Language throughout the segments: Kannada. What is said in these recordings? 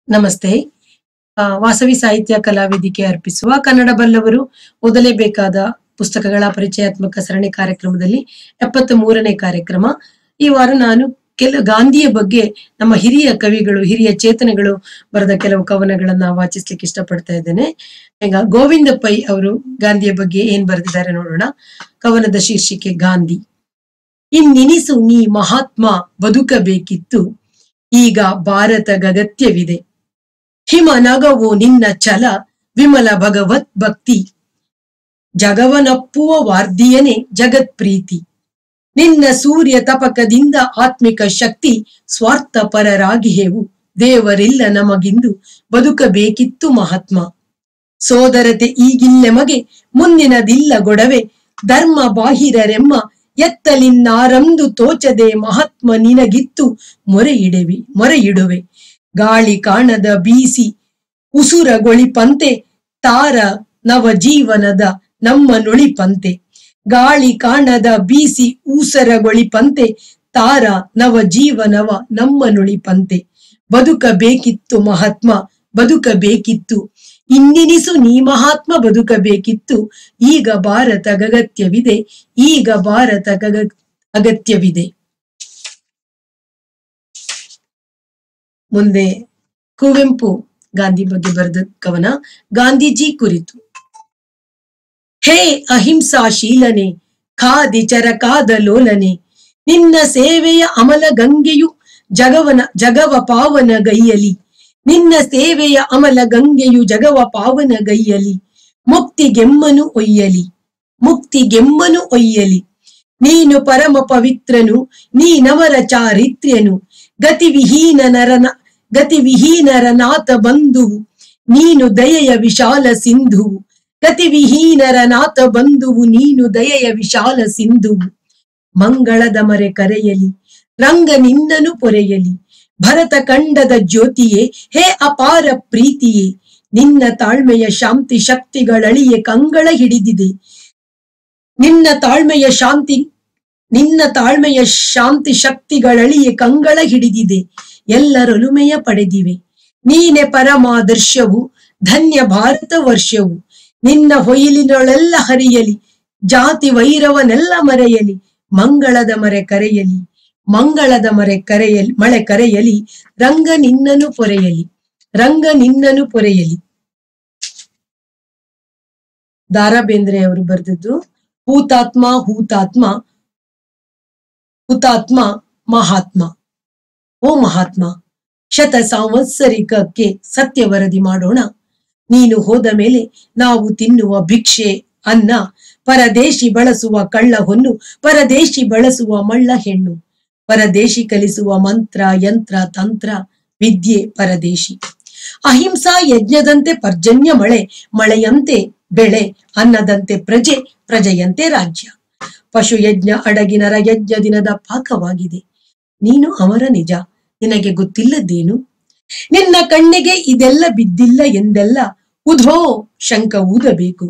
ನಮಸ್ತೆ ಆ, ವಾಸವಿ ಸಾಹಿತ್ಯ ಕಲಾವೇದಿಕೆ ಅರ್ಪಿಸುವ ಕನ್ನಡ ಬಲ್ಲವರು ಓದಲೇಬೇಕಾದ ಪುಸ್ತಕಗಳ ಪರಿಚಯಾತ್ಮಕ ಸರಣಿ ಕಾರ್ಯಕ್ರಮದಲ್ಲಿ ಎಪ್ಪತ್ತ ಮೂರನೇ ಕಾರ್ಯಕ್ರಮ ಈ ವಾರ ನಾನು ಕೆಲ ಗಾಂಧಿಯ ಬಗ್ಗೆ ನಮ್ಮ ಹಿರಿಯ ಕವಿಗಳು ಹಿರಿಯ ಚೇತನಗಳು ಬರೆದ ಕೆಲವು ಕವನಗಳನ್ನ ವಾಚಿಸ್ಲಿಕ್ಕೆ ಇಷ್ಟಪಡ್ತಾ ಇದ್ದೇನೆ ಈಗ ಗೋವಿಂದ ಪೈ ಅವರು ಗಾಂಧಿಯ ಬಗ್ಗೆ ಏನ್ ಬರೆದಿದ್ದಾರೆ ನೋಡೋಣ ಕವನದ ಶೀರ್ಷಿಕೆ ಗಾಂಧಿ ಇನ್ನಿನಿಸು ನೀ ಮಹಾತ್ಮ ಬದುಕಬೇಕಿತ್ತು ಈಗ ಭಾರತಗತ್ಯವಿದೆ ಹಿಮ ನಗವು ನಿನ್ನ ಛಲ ವಿಮಲ ಭಗವತ್ ಭಕ್ತಿ ಜಗವನಪ್ಪುವ ವಾರ್ಧಿಯನೇ ಜಗತ್ ಪ್ರೀತಿ ನಿನ್ನ ಸೂರ್ಯ ತಪಕದಿಂದ ಆತ್ಮಿಕ ಶಕ್ತಿ ಸ್ವಾರ್ಥ ಪರರಾಗಿಹೆವು ದೇವರಿಲ್ಲ ನಮಗಿಂದು ಬದುಕಬೇಕಿತ್ತು ಮಹಾತ್ಮ ಸೋದರತೆ ಈಗಿಲ್ಲೆಮಗೆ ಮುಂದಿನದಿಲ್ಲ ಗೊಡವೆ ಧರ್ಮ ಬಾಹಿರರೆಮ್ಮ ಎತ್ತಲಿನ್ನಾರಂದು ತೋಚದೆ ಮಹಾತ್ಮ ನಿನಗಿತ್ತು ಮೊರೆಯಿಡೆವಿ ಮೊರೆಯಿಡುವೆ ಗಾಳಿ ಕಾಣದ ಬೀಸಿ ಉಸುರಗೊಳಿಪಂತೆ ತಾರ ನವ ಜೀವನದ ನಮ್ಮ ನುಳಿಪಂತೆ ಗಾಳಿ ಕಾಣದ ಬೀಸಿ ಊಸರಗೊಳಿಪಂತೆ ತಾರ ನವ ಜೀವನವ ನಮ್ಮ ನುಳಿಪಂತೆ ಬದುಕಬೇಕಿತ್ತು ಮಹಾತ್ಮ ಬದುಕಬೇಕಿತ್ತು ಇನ್ನಿನಿಸು ನೀ ಮಹಾತ್ಮ ಬದುಕಬೇಕಿತ್ತು ಈಗ ಭಾರತ ಅಗತ್ಯವಿದೆ ಈಗ ಭಾರತ ಗಗ- ಅಗತ್ಯವಿದೆ ಮುಂದೆ ಕುವೆಂಪು ಗಾಂಧಿ ಬಗ್ಗೆ ಬರೆದ ಕವನ ಗಾಂಧೀಜಿ ಕುರಿತು ಹೇ ಅಹಿಂಸಾಶೀಲನೆ ಖಾದಿ ಚರಕಾದ ಲೋಲನೆ ನಿನ್ನ ಸೇವೆಯ ಅಮಲ ಗಂಗೆಯು ಜಗವನ ಜಗವ ಪಾವನ ಗೈಯಲಿ ನಿನ್ನ ಸೇವೆಯ ಅಮಲ ಗಂಗೆಯು ಜಗವ ಪಾವನ ಗೈಯಲಿ ಮುಕ್ತಿಗೆಮ್ಮನು ಒಯ್ಯಲಿ ಮುಕ್ತಿಗೆಮ್ಮನು ಒಯ್ಯಲಿ ನೀನು ಪರಮ ಪವಿತ್ರನು ನೀನವರ ಚಾರಿತ್ರ್ಯನು ಗತಿವಿಹೀನ ನರನ ಗತಿವಿಹೀನರ ನಾಥ ಬಂಧುವು ನೀನು ದಯೆಯ ವಿಶಾಲ ಸಿಂಧುವು ಗತಿವಿಹೀನರ ನಾಥ ಬಂಧುವು ನೀನು ದಯೆಯ ವಿಶಾಲ ಸಿಂಧುವು ಮಂಗಳದ ಮರೆ ಕರೆಯಲಿ ರಂಗ ನಿನ್ನನು ಪೊರೆಯಲಿ ಭರತ ಕಂಡದ ಜ್ಯೋತಿಯೇ ಹೇ ಅಪಾರ ಪ್ರೀತಿಯೇ ನಿನ್ನ ತಾಳ್ಮೆಯ ಶಾಂತಿ ಶಕ್ತಿಗಳಳಿಯೆ ಕಂಗಳ ಹಿಡಿದಿದೆ ನಿನ್ನ ತಾಳ್ಮೆಯ ಶಾಂತಿ ನಿನ್ನ ತಾಳ್ಮೆಯ ಶಾಂತಿ ಶಕ್ತಿಗಳಳಿಯೆ ಕಂಗಳ ಹಿಡಿದಿದೆ ಎಲ್ಲರೊಲುಮೆಯ ಪಡೆದಿವೆ ನೀನೆ ಪರಮಾದರ್ಶವು ಧನ್ಯ ಭಾರತ ವರ್ಷವು ನಿನ್ನ ಹೊಯಿಲಿನೊಳೆಲ್ಲ ಹರಿಯಲಿ ಜಾತಿ ವೈರವನೆಲ್ಲ ಮರೆಯಲಿ ಮಂಗಳದ ಮರೆ ಕರೆಯಲಿ ಮಂಗಳದ ಮರೆ ಕರೆಯಲಿ ಮಳೆ ಕರೆಯಲಿ ರಂಗ ನಿನ್ನನು ಪೊರೆಯಲಿ ರಂಗ ನಿನ್ನನು ಪೊರೆಯಲಿ ದಾರಾ ಬೇಂದ್ರೆ ಅವರು ಬರೆದದ್ದು ಹೂತಾತ್ಮ ಹೂತಾತ್ಮ ಹುತಾತ್ಮ ಮಹಾತ್ಮ ಓ ಮಹಾತ್ಮ ಶತ ಸಂವತ್ಸರಿಕಕ್ಕೆ ಸತ್ಯ ವರದಿ ಮಾಡೋಣ ನೀನು ಹೋದ ಮೇಲೆ ನಾವು ತಿನ್ನುವ ಭಿಕ್ಷೆ ಅನ್ನ ಪರದೇಶಿ ಬಳಸುವ ಕಳ್ಳ ಹೊನ್ನು ಪರದೇಶಿ ಬಳಸುವ ಮಳ್ಳ ಹೆಣ್ಣು ಪರದೇಶಿ ಕಲಿಸುವ ಮಂತ್ರ ಯಂತ್ರ ತಂತ್ರ ವಿದ್ಯೆ ಪರದೇಶಿ ಅಹಿಂಸಾ ಯಜ್ಞದಂತೆ ಪರ್ಜನ್ಯ ಮಳೆ ಮಳೆಯಂತೆ ಬೆಳೆ ಅನ್ನದಂತೆ ಪ್ರಜೆ ಪ್ರಜೆಯಂತೆ ರಾಜ್ಯ ಪಶು ಯಜ್ಞ ಅಡಗಿನರ ಯಜ್ಞ ದಿನದ ಪಾಕವಾಗಿದೆ ನೀನು ಅವರ ನಿಜ ನಿನಗೆ ಗೊತ್ತಿಲ್ಲದೇನು ನಿನ್ನ ಕಣ್ಣಿಗೆ ಇದೆಲ್ಲ ಬಿದ್ದಿಲ್ಲ ಎಂದೆಲ್ಲ ಉಧೋ ಶಂಕ ಊದಬೇಕು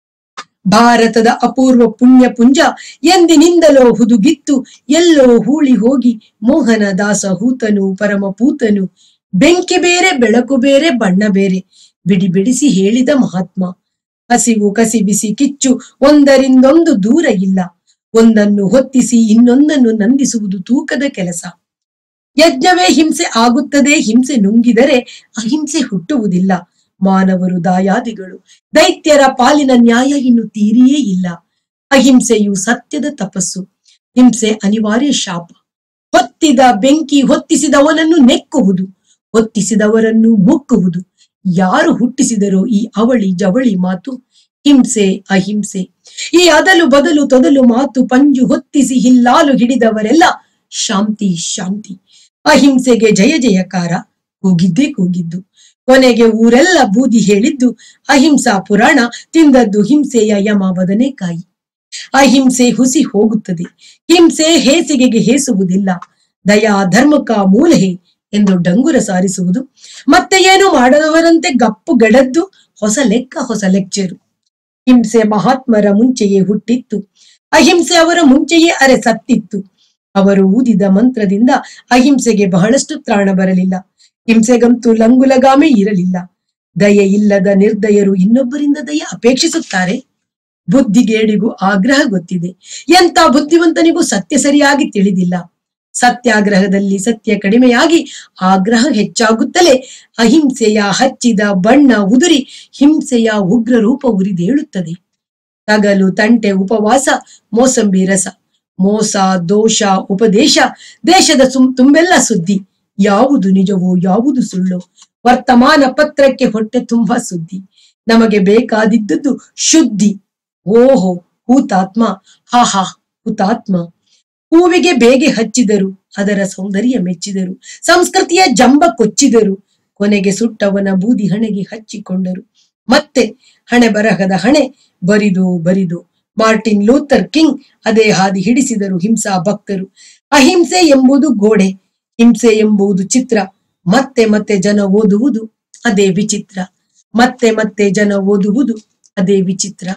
ಭಾರತದ ಅಪೂರ್ವ ಪುಣ್ಯ ಪುಂಜ ಎಂದಿನಿಂದಲೋ ಹುದುಗಿತ್ತು ಎಲ್ಲೋ ಹೂಳಿ ಹೋಗಿ ಮೋಹನ ದಾಸ ಹೂತನು ಪರಮ ಪೂತನು ಬೆಂಕಿ ಬೇರೆ ಬೆಳಕು ಬೇರೆ ಬಣ್ಣ ಬೇರೆ ಬಿಡಿ ಬಿಡಿಸಿ ಹೇಳಿದ ಮಹಾತ್ಮ ಹಸಿವು ಕಸಿ ಬಿಸಿ ಕಿಚ್ಚು ಒಂದರಿಂದೊಂದು ದೂರ ಇಲ್ಲ ಒಂದನ್ನು ಹೊತ್ತಿಸಿ ಇನ್ನೊಂದನ್ನು ನಂದಿಸುವುದು ತೂಕದ ಕೆಲಸ ಯಜ್ಞವೇ ಹಿಂಸೆ ಆಗುತ್ತದೆ ಹಿಂಸೆ ನುಂಗಿದರೆ ಅಹಿಂಸೆ ಹುಟ್ಟುವುದಿಲ್ಲ ಮಾನವರು ದಾಯಾದಿಗಳು ದೈತ್ಯರ ಪಾಲಿನ ನ್ಯಾಯ ಇನ್ನು ತೀರಿಯೇ ಇಲ್ಲ ಅಹಿಂಸೆಯು ಸತ್ಯದ ತಪಸ್ಸು ಹಿಂಸೆ ಅನಿವಾರ್ಯ ಶಾಪ ಹೊತ್ತಿದ ಬೆಂಕಿ ಹೊತ್ತಿಸಿದವನನ್ನು ನೆಕ್ಕುವುದು ಹೊತ್ತಿಸಿದವರನ್ನು ಮುಕ್ಕುವುದು ಯಾರು ಹುಟ್ಟಿಸಿದರೋ ಈ ಅವಳಿ ಜವಳಿ ಮಾತು ಹಿಂಸೆ ಅಹಿಂಸೆ ಈ ಅದಲು ಬದಲು ತೊದಲು ಮಾತು ಪಂಜು ಹೊತ್ತಿಸಿ ಹಿಲ್ಲಾಲು ಹಿಡಿದವರೆಲ್ಲ ಶಾಂತಿ ಶಾಂತಿ ಅಹಿಂಸೆಗೆ ಜಯ ಜಯಕಾರ ಕೂಗಿದ್ದೇ ಕೂಗಿದ್ದು ಕೊನೆಗೆ ಊರೆಲ್ಲ ಬೂದಿ ಹೇಳಿದ್ದು ಅಹಿಂಸಾ ಪುರಾಣ ತಿಂದದ್ದು ಹಿಂಸೆಯ ಯಮ ಬದನೆಕಾಯಿ ಅಹಿಂಸೆ ಹುಸಿ ಹೋಗುತ್ತದೆ ಹಿಂಸೆ ಹೇಸಿಗೆಗೆ ಹೇಸುವುದಿಲ್ಲ ದಯಾ ಧರ್ಮಕ ಮೂಲಹೆ ಎಂದು ಡಂಗುರ ಸಾರಿಸುವುದು ಮತ್ತೆ ಏನು ಮಾಡದವರಂತೆ ಗಪ್ಪು ಗಡದ್ದು ಹೊಸ ಲೆಕ್ಕ ಹೊಸ ಲೆಕ್ಚರು ಹಿಂಸೆ ಮಹಾತ್ಮರ ಮುಂಚೆಯೇ ಹುಟ್ಟಿತ್ತು ಅಹಿಂಸೆ ಅವರ ಮುಂಚೆಯೇ ಅರೆ ಸತ್ತಿತ್ತು ಅವರು ಊದಿದ ಮಂತ್ರದಿಂದ ಅಹಿಂಸೆಗೆ ಬಹಳಷ್ಟು ತ್ರಾಣ ಬರಲಿಲ್ಲ ಹಿಂಸೆಗಂತೂ ಲಂಗುಲಗಾಮೆ ಇರಲಿಲ್ಲ ದಯೆ ಇಲ್ಲದ ನಿರ್ದಯರು ಇನ್ನೊಬ್ಬರಿಂದ ದಯೆ ಅಪೇಕ್ಷಿಸುತ್ತಾರೆ ಬುದ್ಧಿಗೇಡಿಗೂ ಆಗ್ರಹ ಗೊತ್ತಿದೆ ಎಂತ ಬುದ್ಧಿವಂತನಿಗೂ ಸತ್ಯ ಸರಿಯಾಗಿ ತಿಳಿದಿಲ್ಲ ಸತ್ಯಾಗ್ರಹದಲ್ಲಿ ಸತ್ಯ ಕಡಿಮೆಯಾಗಿ ಆಗ್ರಹ ಹೆಚ್ಚಾಗುತ್ತಲೇ ಅಹಿಂಸೆಯ ಹಚ್ಚಿದ ಬಣ್ಣ ಉದುರಿ ಹಿಂಸೆಯ ಉಗ್ರ ರೂಪ ಉರಿದೇಳುತ್ತದೆ ತಗಲು ತಂಟೆ ಉಪವಾಸ ಮೋಸಂಬಿ ರಸ ಮೋಸ ದೋಷ ಉಪದೇಶ ದೇಶದ ಸುಮ್ ತುಂಬೆಲ್ಲ ಸುದ್ದಿ ಯಾವುದು ನಿಜವೋ ಯಾವುದು ಸುಳ್ಳು ವರ್ತಮಾನ ಪತ್ರಕ್ಕೆ ಹೊಟ್ಟೆ ತುಂಬಾ ಸುದ್ದಿ ನಮಗೆ ಬೇಕಾದಿದ್ದುದು ಶುದ್ಧಿ ಓಹೋ ಹೂತಾತ್ಮ ಹಾ ಹಾ ಹುತಾತ್ಮ ಹೂವಿಗೆ ಬೇಗೆ ಹಚ್ಚಿದರು ಅದರ ಸೌಂದರ್ಯ ಮೆಚ್ಚಿದರು ಸಂಸ್ಕೃತಿಯ ಜಂಬ ಕೊಚ್ಚಿದರು ಕೊನೆಗೆ ಸುಟ್ಟವನ ಬೂದಿ ಹಣೆಗೆ ಹಚ್ಚಿಕೊಂಡರು ಮತ್ತೆ ಹಣೆ ಬರಹದ ಹಣೆ ಬರಿದು ಬರಿದು ಮಾರ್ಟಿನ್ ಲೂಥರ್ ಕಿಂಗ್ ಅದೇ ಹಾದಿ ಹಿಡಿಸಿದರು ಹಿಂಸಾ ಭಕ್ತರು ಅಹಿಂಸೆ ಎಂಬುದು ಗೋಡೆ ಹಿಂಸೆ ಎಂಬುದು ಚಿತ್ರ ಮತ್ತೆ ಮತ್ತೆ ಜನ ಓದುವುದು ಅದೇ ವಿಚಿತ್ರ ಮತ್ತೆ ಮತ್ತೆ ಜನ ಓದುವುದು ಅದೇ ವಿಚಿತ್ರ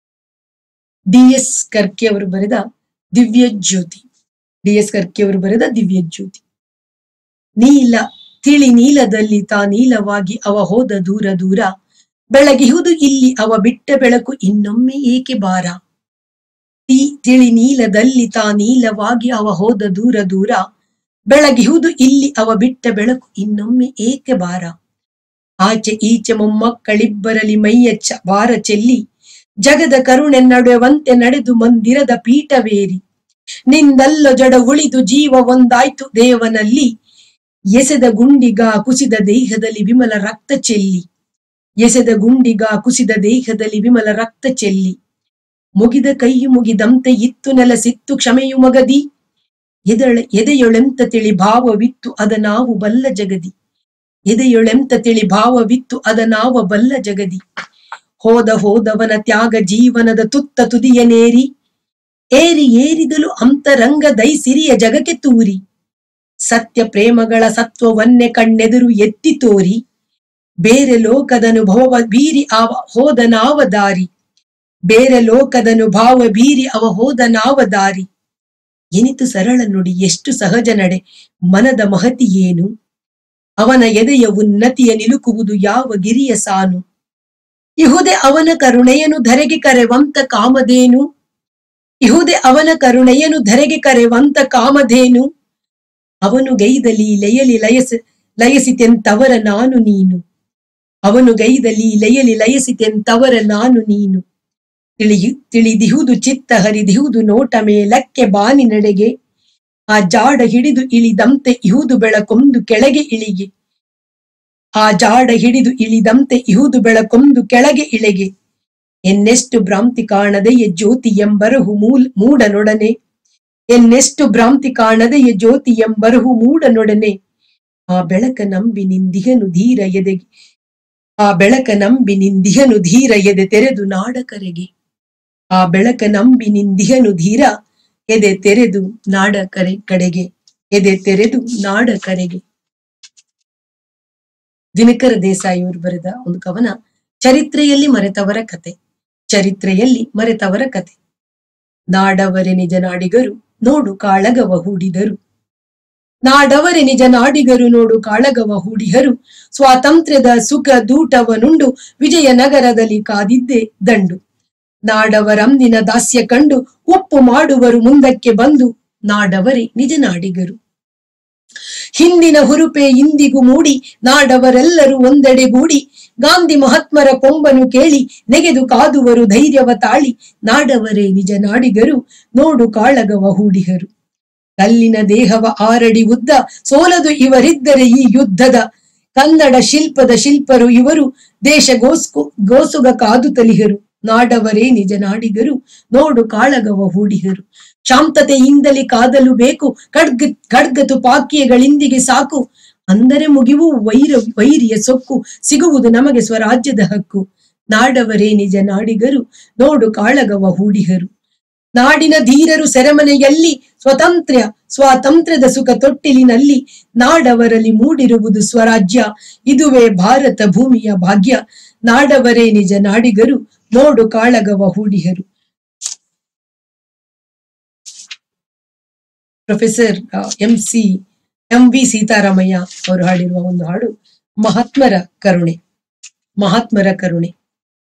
ಡಿ ಎಸ್ ಕರ್ಕಿ ಅವರು ಬರೆದ ದಿವ್ಯ ಜ್ಯೋತಿ ಡಿ ಎಸ್ ಕರ್ಕಿ ಅವರು ಬರೆದ ದಿವ್ಯ ಜ್ಯೋತಿ ನೀಲ ತಿಳಿ ನೀಲದಲ್ಲಿ ತಾ ನೀಲವಾಗಿ ಅವ ಹೋದ ದೂರ ದೂರ ಬೆಳಗಿಹುದು ಇಲ್ಲಿ ಅವ ಬಿಟ್ಟ ಬೆಳಕು ಇನ್ನೊಮ್ಮೆ ಏಕೆ ಬಾರ ತಿ ತಿಳಿ ನೀಲದಲ್ಲಿ ತಾ ನೀಲವಾಗಿ ಅವ ಹೋದ ದೂರ ದೂರ ಬೆಳಗಿಹುದು ಇಲ್ಲಿ ಅವ ಬಿಟ್ಟ ಬೆಳಕು ಇನ್ನೊಮ್ಮೆ ಏಕೆ ಬಾರ ಆಚೆ ಈಚೆ ಮೊಮ್ಮಕ್ಕಳಿಬ್ಬರಲಿ ಮೈಯ ಚ ಬಾರ ಚೆಲ್ಲಿ ಜಗದ ಕರುಣೆ ನಡೆವಂತೆ ನಡೆದು ಮಂದಿರದ ಪೀಠವೇರಿ ನಿಂದಲ್ಲ ಜಡ ಉಳಿದು ಜೀವ ಒಂದಾಯ್ತು ದೇವನಲ್ಲಿ ಎಸೆದ ಗುಂಡಿಗ ಕುಸಿದ ದೇಹದಲ್ಲಿ ವಿಮಲ ರಕ್ತ ಚೆಲ್ಲಿ ಎಸೆದ ಗುಂಡಿಗ ಕುಸಿದ ದೇಹದಲ್ಲಿ ವಿಮಲ ರಕ್ತ ಚೆಲ್ಲಿ ಮುಗಿದ ಕೈಯು ಮುಗಿದಂತೆ ಇತ್ತು ನೆಲಸಿತ್ತು ಕ್ಷಮೆಯು ಮಗದಿ ಎದಳೆ ಎದೆಯೊಳೆಂತ ತಿಳಿ ಭಾವವಿತ್ತು ಅದ ನಾವು ಬಲ್ಲ ಜಗದಿ ಎದೆಯೊಳೆಂತ ತಿಳಿ ಭಾವವಿತ್ತು ಅದ ನಾವ ಬಲ್ಲ ಜಗದಿ ಹೋದ ಹೋದವನ ತ್ಯಾಗ ಜೀವನದ ತುತ್ತ ತುದಿಯನೇರಿ ಏರಿ ಏರಿದಲು ಅಂತರಂಗ ದೈಸಿರಿಯ ಜಗಕ್ಕೆ ತೂರಿ ಸತ್ಯ ಪ್ರೇಮಗಳ ಸತ್ವವನ್ನೇ ಕಣ್ಣೆದುರು ಎತ್ತಿ ತೋರಿ ಬೇರೆ ಲೋಕದನುಭವ ಬೀರಿ ಅವ ಹೋದ ನಾವ ದಾರಿ ಬೇರೆ ಲೋಕದನುಭಾವ ಬೀರಿ ಅವ ಹೋದ ನಾವ ದಾರಿ ಎನಿತು ಸರಳ ನುಡಿ ಎಷ್ಟು ಸಹಜ ನಡೆ ಮನದ ಮಹತಿ ಏನು ಅವನ ಎದೆಯ ಉನ್ನತಿಯ ನಿಲುಕುವುದು ಯಾವ ಗಿರಿಯ ಸಾನು ಇಹುದೆ ಅವನ ಕರುಣೆಯನ್ನು ಧರೆಗೆ ಕರೆವಂತ ಕಾಮಧೇನು ಇಹುದೆ ಅವನ ಕರುಣೆಯನ್ನು ಧರೆಗೆ ಕರೆವಂತ ಕಾಮಧೇನು ಅವನು ಗೈದಲ್ಲಿ ಲಯಲಿ ಲಯಸ ಲಯಸಿತೆಂತವರ ನಾನು ನೀನು ಅವನು ಗೈದಲ್ಲಿ ಲಯಲಿ ಲಯಸಿತೆಂತವರ ನಾನು ನೀನು ತಿಳಿಯು ತಿಳಿದಿಹುದು ಚಿತ್ತ ಹರಿದಿಹುದು ನೋಟ ಮೇಲಕ್ಕೆ ಬಾನಿ ನಡೆಗೆ ಆ ಜಾಡ ಹಿಡಿದು ಇಳಿದಂತೆ ಇಹುದು ಬೆಳಕೊಂದು ಕೆಳಗೆ ಇಳಿಗೆ ಆ ಜಾಡ ಹಿಡಿದು ಇಳಿದಂತೆ ಇಹುದು ಬೆಳಕೊಂದು ಕೆಳಗೆ ಇಳೆಗೆ ಎನ್ನೆಷ್ಟು ಭ್ರಾಂತಿ ಕಾಣದೆಯ ಜ್ಯೋತಿ ಎಂಬರಹು ಮೂಲ್ ಮೂಡನೊಡನೆ ಎನ್ನೆಷ್ಟು ಭ್ರಾಂತಿ ಕಾಣದೆಯ ಜ್ಯೋತಿ ಎಂಬರಹು ಮೂಡನೊಡನೆ ಆ ಬೆಳಕ ನಂಬಿ ನಿಂದಿಹನು ಧೀರ ಎದೆಗೆ ಆ ಬೆಳಕ ನಂಬಿ ನಿಂದಿಹನು ಧೀರ ಎದೆ ತೆರೆದು ನಾಡ ಕರೆಗೆ ಆ ಬೆಳಕ ನಂಬಿ ನಿಂದಿಹನು ಧೀರ ಎದೆ ತೆರೆದು ನಾಡ ಕರೆ ಕಡೆಗೆ ಎದೆ ತೆರೆದು ನಾಡ ಕರೆಗೆ ದಿನಕರ ದೇಸಾಯಿ ಅವರು ಬರೆದ ಒಂದು ಕವನ ಚರಿತ್ರೆಯಲ್ಲಿ ಮರೆತವರ ಕತೆ ಚರಿತ್ರೆಯಲ್ಲಿ ಮರೆತವರ ಕತೆ ನಾಡವರೆ ನಿಜ ನಾಡಿಗರು ನೋಡು ಕಾಳಗವ ಹೂಡಿದರು ನಾಡವರೆ ನಿಜ ನಾಡಿಗರು ನೋಡು ಕಾಳಗವ ಹೂಡಿಹರು ಸ್ವಾತಂತ್ರ್ಯದ ಸುಖ ದೂಟವನುಂಡು ವಿಜಯನಗರದಲ್ಲಿ ಕಾದಿದ್ದೆ ದಂಡು ನಾಡವರಂದಿನ ದಾಸ್ಯ ಕಂಡು ಒಪ್ಪು ಮಾಡುವರು ಮುಂದಕ್ಕೆ ಬಂದು ನಾಡವರೇ ನಿಜ ನಾಡಿಗರು ಹಿಂದಿನ ಹುರುಪೆ ಇಂದಿಗೂ ಮೂಡಿ ನಾಡವರೆಲ್ಲರೂ ಒಂದೆಡೆಗೂಡಿ ಗಾಂಧಿ ಮಹಾತ್ಮರ ಕೊಂಬನು ಕೇಳಿ ನೆಗೆದು ಕಾದುವರು ಧೈರ್ಯವ ತಾಳಿ ನಾಡವರೇ ನಿಜ ನಾಡಿಗರು ನೋಡು ಕಾಳಗವ ಹೂಡಿಹರು ಕಲ್ಲಿನ ದೇಹವ ಆರಡಿ ಉದ್ದ ಸೋಲದು ಇವರಿದ್ದರೆ ಈ ಯುದ್ಧದ ಕನ್ನಡ ಶಿಲ್ಪದ ಶಿಲ್ಪರು ಇವರು ದೇಶ ಗೋಸ್ಕು ಗೋಸುಗ ಕಾದು ತಲಿಹರು ನಾಡವರೇ ನಿಜ ನಾಡಿಗರು ನೋಡು ಕಾಳಗವ ಹೂಡಿಹರು ಶಾಂತತೆಯಿಂದಲೇ ಕಾದಲು ಬೇಕು ಖಡ್ಗ ಖಡ್ಗ ತುಪಾಕಿಯಗಳಿಂದಿಗೆ ಸಾಕು ಅಂದರೆ ಮುಗಿವು ವೈರ ವೈರಿಯ ಸೊಕ್ಕು ಸಿಗುವುದು ನಮಗೆ ಸ್ವರಾಜ್ಯದ ಹಕ್ಕು ನಾಡವರೇ ನಿಜ ನಾಡಿಗರು ನೋಡು ಕಾಳಗವ ಹೂಡಿಹರು ನಾಡಿನ ಧೀರರು ಸೆರೆಮನೆಯಲ್ಲಿ ಸ್ವತಂತ್ರ ಸ್ವಾತಂತ್ರ್ಯದ ಸುಖ ತೊಟ್ಟಿಲಿನಲ್ಲಿ ನಾಡವರಲ್ಲಿ ಮೂಡಿರುವುದು ಸ್ವರಾಜ್ಯ ಇದುವೇ ಭಾರತ ಭೂಮಿಯ ಭಾಗ್ಯ ನಾಡವರೇ ನಿಜ ನಾಡಿಗರು ನೋಡು ಕಾಳಗವ ಹೂಡಿಹರು professor M C M V Seetharamaiah ಅವರು ಹಾಡಿರುವ ಒಂದು ಹಾಡು ಮಹಾತ್ಮರ ಕರುಣೆ ಮಹಾತ್ಮರ ಕರುಣೆ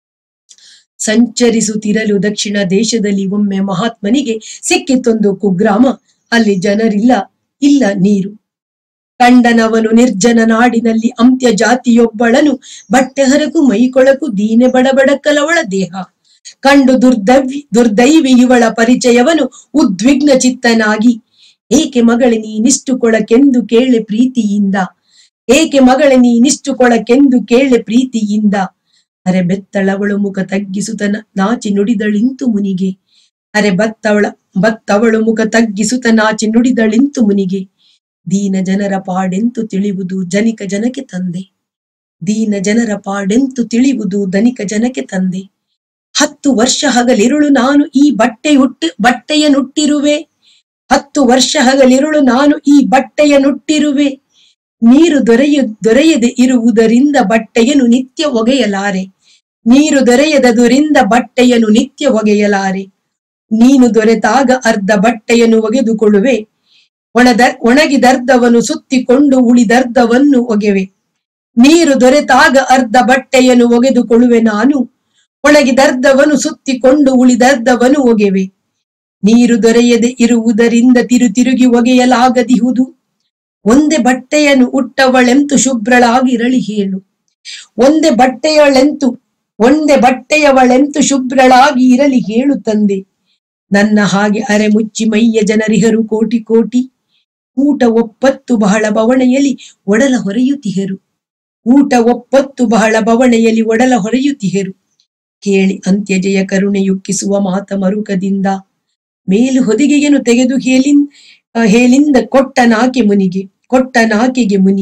ಸಂಚರಿಸುತ್ತಿರಲು ದಕ್ಷಿಣ ದೇಶದಲ್ಲಿ ಒಮ್ಮೆ ಮಹಾತ್ಮನಿಗೆ ಸಿಕ್ಕಿತ್ತೊಂದು ಕುಗ್ರಾಮ ಅಲ್ಲಿ ಜನರಿಲ್ಲ ಇಲ್ಲ ನೀರು ಕಂಡನವನು ನಿರ್ಜನ ನಾಡಿನಲ್ಲಿ ಅಂತ್ಯ ಜಾತಿಯೊಬ್ಬಳನು ಬಟ್ಟೆ ಹರಕು ಮೈಕೊಳಕು ದೀನೆ ಬಡಬಡಕಲವಳ ದೇಹ ಕಂಡು ದುರ್ದೈವಿ ದುರ್ದೈವಿ ಇವಳ ಪರಿಚಯವನು ಉದ್ವಿಗ್ನ ಚಿತ್ತನಾಗಿ ಏಕೆ ಮಗಳೇ ನೀನಿಷ್ಟು ಕೊಳಕೆಂದು ಕೇಳೆ ಪ್ರೀತಿಯಿಂದ ಏಕೆ ಮಗಳೇ ನೀನಿಷ್ಟು ಕೊಳಕೆಂದು ಕೇಳೆ ಪ್ರೀತಿಯಿಂದ ಅರೆ ಬೆತ್ತಳವಳು ಮುಖ ತಗ್ಗಿಸುತ್ತ ನ- ನಾಚಿ ನುಡಿದಳಿಂತು ಮುನಿಗೆ ಅರೆ ಬತ್ತವಳ ಬತ್ತವಳು ಮುಖ ತಗ್ಗಿಸುತ್ತ ನಾಚಿ ನುಡಿದಳಿಂತು ಮುನಿಗೆ ದೀನ ಜನರ ಪಾಡೆಂತು ತಿಳಿಯುವುದು ಜನಿಕ ಜನಕ್ಕೆ ತಂದೆ ದೀನ ಜನರ ಪಾಡೆಂತು ತಿಳಿಯುವುದು ಧನಿಕ ಜನಕ್ಕೆ ತಂದೆ ಹತ್ತು ವರ್ಷ ಹಗಲಿರುಳು ನಾನು ಈ ಬಟ್ಟೆ ಹುಟ್ಟು ಬಟ್ಟೆಯ ನುಟ್ಟಿರುವೆ ಹತ್ತು ವರ್ಷ ಹಗಲಿರುಳು ನಾನು ಈ ಬಟ್ಟೆಯ ನುಟ್ಟಿರುವೆ ನೀರು ದೊರೆಯ ದೊರೆಯದೆ ಇರುವುದರಿಂದ ಬಟ್ಟೆಯನ್ನು ನಿತ್ಯ ಒಗೆಯಲಾರೆ ನೀರು ದೊರೆಯದದುರಿಂದ ಬಟ್ಟೆಯನ್ನು ನಿತ್ಯ ಒಗೆಯಲಾರೆ ನೀನು ದೊರೆತಾಗ ಅರ್ಧ ಬಟ್ಟೆಯನ್ನು ಒಗೆದುಕೊಳ್ಳುವೆ ಒಣದ ಒಣಗಿದರ್ಧವನ್ನು ಸುತ್ತಿಕೊಂಡು ಉಳಿದರ್ಧವನ್ನು ಒಗೆವೆ ನೀರು ದೊರೆತಾಗ ಅರ್ಧ ಬಟ್ಟೆಯನ್ನು ಒಗೆದುಕೊಳ್ಳುವೆ ನಾನು ಒಣಗಿದರ್ಧವನ್ನು ಸುತ್ತಿಕೊಂಡು ಉಳಿದರ್ಧವನ್ನು ಒಗೆವೆ ನೀರು ದೊರೆಯದೆ ಇರುವುದರಿಂದ ತಿರು ತಿರುಗಿ ಒಗೆಯಲಾಗದಿಹುದು ಒಂದೇ ಬಟ್ಟೆಯನ್ನು ಉಟ್ಟವಳೆಂತು ಶುಭ್ರಳಾಗಿರಳಿ ಹೇಳು ಒಂದೇ ಬಟ್ಟೆಯಳೆಂತು ಒಂದೇ ಬಟ್ಟೆಯವಳೆಂತು ಶುಭ್ರಳಾಗಿ ಇರಲಿ ಹೇಳು ತಂದೆ ನನ್ನ ಹಾಗೆ ಅರೆ ಮುಚ್ಚಿ ಮೈಯ ಜನರಿಹರು ಕೋಟಿ ಕೋಟಿ ಊಟ ಒಪ್ಪತ್ತು ಬಹಳ ಬವಣೆಯಲ್ಲಿ ಒಡಲ ಹೊರೆಯುತ್ತಿಹರು ಊಟ ಒಪ್ಪತ್ತು ಬಹಳ ಬವಣೆಯಲ್ಲಿ ಒಡಲ ಹೊರೆಯುತ್ತಿಹರು ಕೇಳಿ ಅಂತ್ಯಜಯ ಕರುಣೆಯುಕ್ಕಿಸುವ ಮಾತ ಮರುಕದಿಂದ ಮೇಲು ಹೊದಿಗೆಯನ್ನು ತೆಗೆದು ಹೇಲಿನ್ ಆ, ಹೇಳಿಂದ ಕೊಟ್ಟ ನಾಕೆ ಮುನಿಗೆ ಕೊಟ್ಟ ನಾಕೆಗೆ ಮುನಿ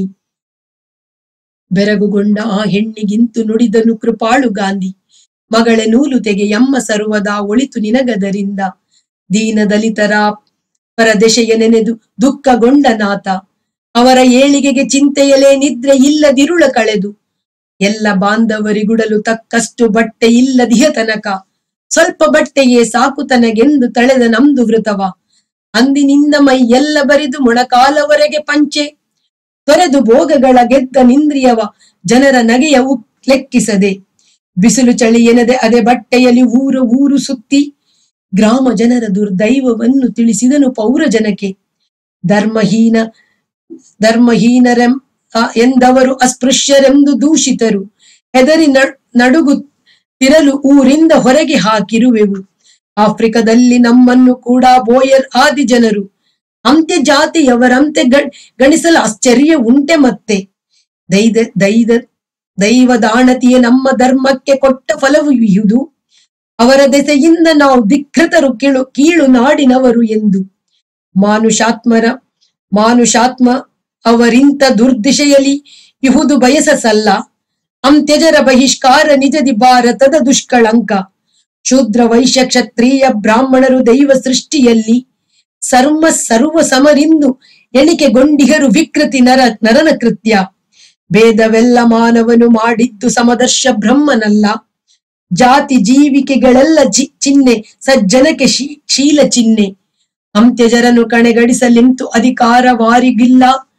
ಬೆರಗುಗೊಂಡ ಆ ಹೆಣ್ಣಿಗಿಂತು ನುಡಿದನು ಕೃಪಾಳು ಗಾಂಧಿ ಮಗಳೇ ನೂಲು ತೆಗೆ ಎಮ್ಮ ಸರ್ವದ ಒಳಿತು ನಿನಗದರಿಂದ ದೀನ ದಲಿತರ ಪರದೆಶೆಯ ನೆನೆದು ದುಃಖಗೊಂಡ ನಾಥ ಅವರ ಏಳಿಗೆಗೆ ಚಿಂತೆಯಲೇ ನಿದ್ರೆ ಇಲ್ಲದಿರುಳ ಕಳೆದು ಎಲ್ಲ ಬಾಂಧವರಿಗುಡಲು ತಕ್ಕಷ್ಟು ಬಟ್ಟೆ ಇಲ್ಲದಿಹ ತನಕ ಸ್ವಲ್ಪ ಬಟ್ಟೆಯೇ ಸಾಕು ತನಗೆಂದು ತಳೆದ ನಮ್ದು ವೃತವ ಅಂದಿನಿಂದ ಮೈ ಎಲ್ಲ ಬರಿದು ಮೊಣಕಾಲವರೆಗೆ ಪಂಚೆ ತೊರೆದು ಭೋಗಗಳ ಗೆದ್ದ ನಿಂದ್ರಿಯವ ಜನರ ನಗೆಯ ಉಕ್ ಲೆಕ್ಕಿಸದೆ ಬಿಸಿಲು ಚಳಿ ಎನದೆ ಅದೇ ಬಟ್ಟೆಯಲ್ಲಿ ಊರು ಊರು ಸುತ್ತಿ ಗ್ರಾಮ ಜನರ ದುರ್ದೈವವನ್ನು ತಿಳಿಸಿದನು ಪೌರ ಜನಕ್ಕೆ ಧರ್ಮಹೀನ ಧರ್ಮಹೀನರೆಂ ಆ, ಎಂದವರು ಅಸ್ಪೃಶ್ಯರೆಂದು ದೂಷಿತರು ಹೆದರಿ ನ- ನಡುಗುತ್ತಿರಲು ಊರಿಂದ ಹೊರಗೆ ಹಾಕಿರುವೆವು ಆಫ್ರಿಕಾದಲ್ಲಿ ನಮ್ಮನ್ನು ಕೂಡ ಬೋಯರ್ ಆದಿ ಜನರು ಅಂತ್ಯ ಜಾತಿಯವರಂತೆ ಗ- ಗಣಿಸಲು ಆಶ್ಚರ್ಯ ಉಂಟೆ ಮತ್ತೆ ದೈದ ದೈದ ದೈವದಾಣತಿಯೇ ನಮ್ಮ ಧರ್ಮಕ್ಕೆ ಕೊಟ್ಟ ಫಲವು ಇಹುದು ಅವರ ದೆಸೆಯಿಂದ ನಾವು ಧಿಕ್ಕೃತರು ಕೀಳು ಕೀಳು ನಾಡಿನವರು ಎಂದು ಮಾನುಷಾತ್ಮರ ಮಾನುಷಾತ್ಮ ಅವರಿಂತ ದುರ್ದಿಶೆಯಲ್ಲಿ ಇಹುದು ಬಯಸಸಲ್ಲ ಅಂತ್ಯಜರ ಬಹಿಷ್ಕಾರ ನಿಜದಿ ಭಾರತದ ದುಷ್ಕಳಂಕ ಶೂದ್ರ ವೈಶ್ಯ ಕ್ಷತ್ರಿಯ ಬ್ರಾಹ್ಮಣರು ದೈವ ಸೃಷ್ಟಿಯಲ್ಲಿ ಸರ್ವ ಸರ್ವ ಸಮರಿಂದು ಎಣಿಕೆಗೊಂಡಿಗರು ವಿಕೃತಿ ನರ ನರನ ಕೃತ್ಯ ಭೇದವೆಲ್ಲ ಮಾನವನು ಮಾಡಿದ್ದು ಸಮದರ್ಶ ಬ್ರಹ್ಮನಲ್ಲ ಜಾತಿ ಜೀವಿಕೆಗಳೆಲ್ಲ ಜಿ ಚಿಹ್ನೆ ಸಜ್ಜನಕ್ಕೆ ಶೀ- ಶೀಲ ಚಿಹ್ನೆ ಅಂತ್ಯಜರನು ಕಣೆಗಡಿಸಲಿಂತು ಅಧಿಕಾರ ವಾರಿಗಿಲ್ಲ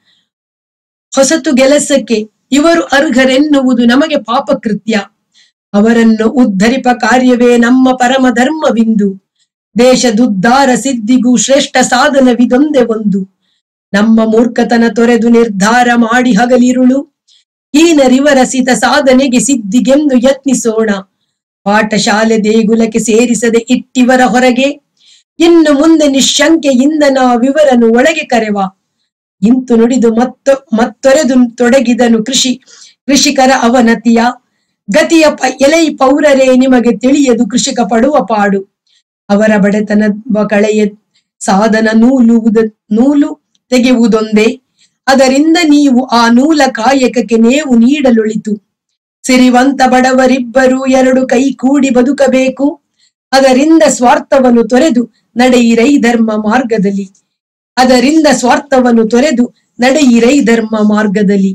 ಹೊಸತು ಗೆಲಸಕ್ಕೆ ಇವರು ಅರ್ಹರೆನ್ನುವುದು ನಮಗೆ ಪಾಪಕೃತ್ಯ ಅವರನ್ನು ಉದ್ಧರಿಪ ಕಾರ್ಯವೇ ನಮ್ಮ ಪರಮ ಧರ್ಮವಿಂದು ದೇಶದುದ್ಧಾರ ಸಿದ್ಧಿಗೂ ಶ್ರೇಷ್ಠ ಸಾಧನವಿದೊಂದೇ ಒಂದು ನಮ್ಮ ಮೂರ್ಖತನ ತೊರೆದು ನಿರ್ಧಾರ ಮಾಡಿ ಹಗಲಿರುಳು ಹೀನರಿವರಸಿತ ಸಾಧನೆಗೆ ಸಿದ್ಧಿಗೆಂದು ಯತ್ನಿಸೋಣ ಪಾಠಶಾಲೆ ದೇಗುಲಕ್ಕೆ ಸೇರಿಸದೆ ಇಟ್ಟಿವರ ಹೊರಗೆ ಇನ್ನು ಮುಂದೆ ನಿಶಂಕೆಯಿಂದ ನಾವಿವರನ್ನು ಒಳಗೆ ಕರೆವ ಇಂತು ನುಡಿದು ಮತ್ತೊ ಮತ್ತೊರೆದು ತೊಡಗಿದನು ಕೃಷಿ ಕೃಷಿಕರ ಅವನತಿಯ ಗತಿಯ ಪ ಎಲೈ ಪೌರರೇ ನಿಮಗೆ ತಿಳಿಯದು ಕೃಷಿಕ ಪಡುವ ಪಾಡು ಅವರ ಬಡತನ ಕಳೆಯ ಸಾಧನ ನೂಲುವುದ ನೂಲು ತೆಗೆಯುವುದೊಂದೇ ಅದರಿಂದ ನೀವು ಆ ನೂಲ ಕಾಯಕಕ್ಕೆ ನೇವು ನೀಡಲೊಳಿತು ಸಿರಿವಂತ ಬಡವರಿಬ್ಬರು ಎರಡು ಕೈ ಕೂಡಿ ಬದುಕಬೇಕು ಅದರಿಂದ ಸ್ವಾರ್ಥವನ್ನು ತೊರೆದು ನಡೆಯಿರೈ ಧರ್ಮ ಮಾರ್ಗದಲ್ಲಿ ಅದರಿಂದ ಸ್ವಾರ್ಥವನ್ನು ತೊರೆದು ನಡೆಯಿರೈ ಧರ್ಮ ಮಾರ್ಗದಲ್ಲಿ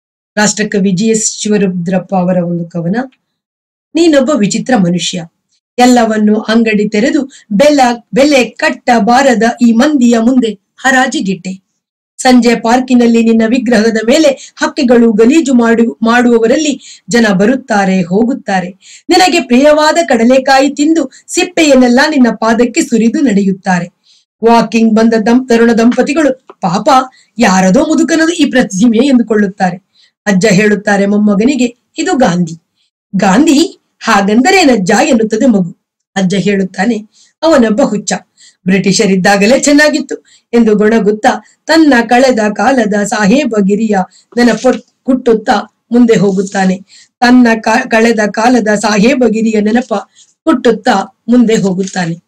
ರಾಷ್ಟ್ರಕವಿ ಜಿ ಎಸ್ ಶಿವರುದ್ರಪ್ಪ ಅವರ ಒಂದು ಕವನ ನೀನೊಬ್ಬ ವಿಚಿತ್ರ ಮನುಷ್ಯ ಎಲ್ಲವನ್ನು ಅಂಗಡಿ ತೆರೆದು ಬೆಲ ಬೆಲೆ ಕಟ್ಟಬಾರದ ಈ ಮಂದಿಯ ಮುಂದೆ ಹರಾಜಿಗಿಟ್ಟೆ ಸಂಜೆ ಪಾರ್ಕಿನಲ್ಲಿ ನಿನ್ನ ವಿಗ್ರಹದ ಮೇಲೆ ಹಕ್ಕಿಗಳು ಗಲೀಜು ಮಾಡು ಮಾಡುವವರಲ್ಲಿ ಜನ ಬರುತ್ತಾರೆ ಹೋಗುತ್ತಾರೆ ನಿನಗೆ ಪ್ರಿಯವಾದ ಕಡಲೆಕಾಯಿ ತಿಂದು ಸಿಪ್ಪೆಯನ್ನೆಲ್ಲ ನಿನ್ನ ಪಾದಕ್ಕೆ ಸುರಿದು ನಡೆಯುತ್ತಾರೆ ವಾಕಿಂಗ್ ಬಂದ ದಂ ತರುಣ ದಂಪತಿಗಳು ಪಾಪ ಯಾರದೋ ಮುದುಕನದು ಈ ಪ್ರತಿಮೆ ಎಂದುಕೊಳ್ಳುತ್ತಾರೆ ಅಜ್ಜ ಹೇಳುತ್ತಾರೆ ಮೊಮ್ಮಗನಿಗೆ ಇದು ಗಾಂಧಿ ಗಾಂಧಿ ಹಾಗಂದರೇನಜ್ಜ ಎನ್ನುತ್ತದೆ ಮಗು ಅಜ್ಜ ಹೇಳುತ್ತಾನೆ ಅವನೊಬ್ಬ ಹುಚ್ಚ ಬ್ರಿಟಿಷರಿದ್ದಾಗಲೇ ಚೆನ್ನಾಗಿತ್ತು ಎಂದು ಗೊಣಗುತ್ತಾ ತನ್ನ ಕಳೆದ ಕಾಲದ ಸಾಹೇಬಗಿರಿಯ ನೆನಪು ಕುಟ್ಟುತ್ತಾ ಮುಂದೆ ಹೋಗುತ್ತಾನೆ ತನ್ನ ಕ- ಕಳೆದ ಕಾಲದ ಸಾಹೇಬಗಿರಿಯ ನೆನಪ ಕುಟ್ಟುತ್ತಾ ಮುಂದೆ ಹೋಗುತ್ತಾನೆ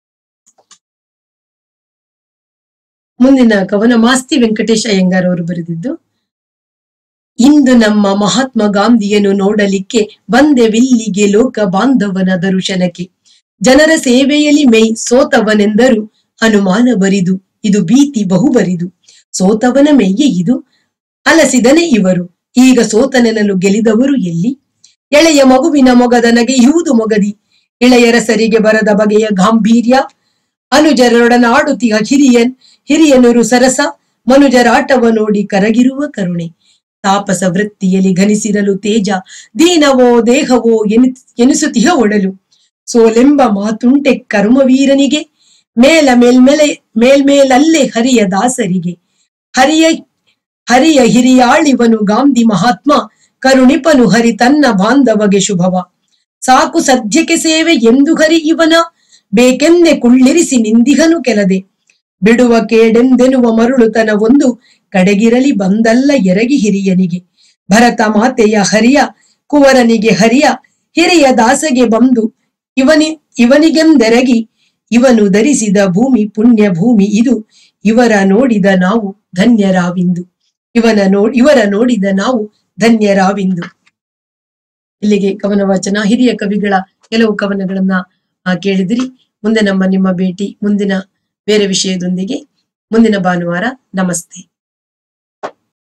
ಮುಂದಿನ ಕವನ ಮಾಸ್ತಿ ವೆಂಕಟೇಶ ಅಯ್ಯಂಗಾರ್ ಅವರು ಬರೆದಿದ್ದು ಇಂದು ನಮ್ಮ ಮಹಾತ್ಮ ಗಾಂಧಿಯನ್ನು ನೋಡಲಿಕ್ಕೆ ಬಂದೆವಿಲ್ಲಿಗೆ ಲೋಕ ಬಾಂಧವನ ದರ್ಶನಕ್ಕೆ ಜನರ ಸೇವೆಯಲ್ಲಿ ಮೈ ಸೋತವನೆಂದರು ಅನುಮಾನ ಬರಿದು ಇದು ಭೀತಿ ಬಹುಬರಿದು ಸೋತವನ ಮೈಯೇ ಇದು ಅಲಸಿದನೆ ಇವರು ಈಗ ಸೋತನೆನಲು ಗೆಲಿದವರು ಎಲ್ಲಿ ಎಳೆಯ ಮಗುವಿನ ಮೊಗದ ನಗೆಯುವುದು ಮೊಗದಿ ಇಳೆಯರ ಸರಿಗೆ ಬರದ ಬಗೆಯ ಗಾಂಭೀರ್ಯ ಅನುಜರೊಡನಾಡುತ್ತಿಯ ಹಿರಿಯನ್ ಹಿರಿಯನರು ಸರಸ ಮನುಜರಾಟವ ನೋಡಿ ಕರಗಿರುವ ಕರುಣೆ ತಾಪಸ ವೃತ್ತಿಯಲ್ಲಿ ಘನಿಸಿರಲು ತೇಜ ದೀನವೋ ದೇಹವೋ ಎನಿ ಎನಿಸುತ್ತಿಹ ಒಡಲು ಸೋಲೆಂಬ ಮಾತುಂಟೆ ಕರ್ಮವೀರನಿಗೆ ಮೇಲ ಮೇಲ್ಮೆಲೆ ಮೇಲ್ಮೇಲಲ್ಲೇ ಹರಿಯ ದಾಸರಿಗೆ ಹರಿಯ ಹರಿಯ ಹಿರಿಯಾಳಿವನು ಗಾಂಧಿ ಮಹಾತ್ಮ ಕರುಣಿಪನು ಹರಿ ತನ್ನ ಬಾಂಧವಗೆ ಶುಭವ ಸಾಕು ಸದ್ಯಕ್ಕೆ ಸೇವೆ ಎಂದು ಹರಿ ಇವನ ಬೇಕೆಂದೆ ಕುಳ್ಳಿರಿಸಿ ನಿಂದಿಹನು ಕೆಲದೆ ಬಿಡುವ ಕೇಡೆಂದೆನುವ ಮರುಳುತನ ಒಂದು ಕಡೆಗಿರಲಿ ಬಂದಲ್ಲ ಎರಗಿ ಹಿರಿಯನಿಗೆ ಭರತ ಮಾತೆಯ ಹರಿಯ ಕುವರನಿಗೆ ಹರಿಯ ಹಿರಿಯ ದಾಸಗೆ ಬಂದು ಇವನಿ ಇವನಿಗೆಂದೆರಗಿ ಇವನು ಧರಿಸಿದ ಭೂಮಿ ಪುಣ್ಯ ಭೂಮಿ ಇದು ಇವರ ನೋಡಿದ ನಾವು ಧನ್ಯರಾವಿಂದು ಇವನ ನೋ ಇವರ ನೋಡಿದ ನಾವು ಧನ್ಯರಾವಿಂದು ಇಲ್ಲಿಗೆ ಕವನ ವಾಚನ ಹಿರಿಯ ಕವಿಗಳ ಕೆಲವು ಕವನಗಳನ್ನ ಆ, ಕೇಳಿದಿರಿ ಮುಂದೆ ನಮ್ಮ ನಿಮ್ಮ ಭೇಟಿ ಮುಂದಿನ ಬೇರೆ ವಿಷಯದೊಂದಿಗೆ ಮುಂದಿನ ಭಾನುವಾರ ನಮಸ್ತೆ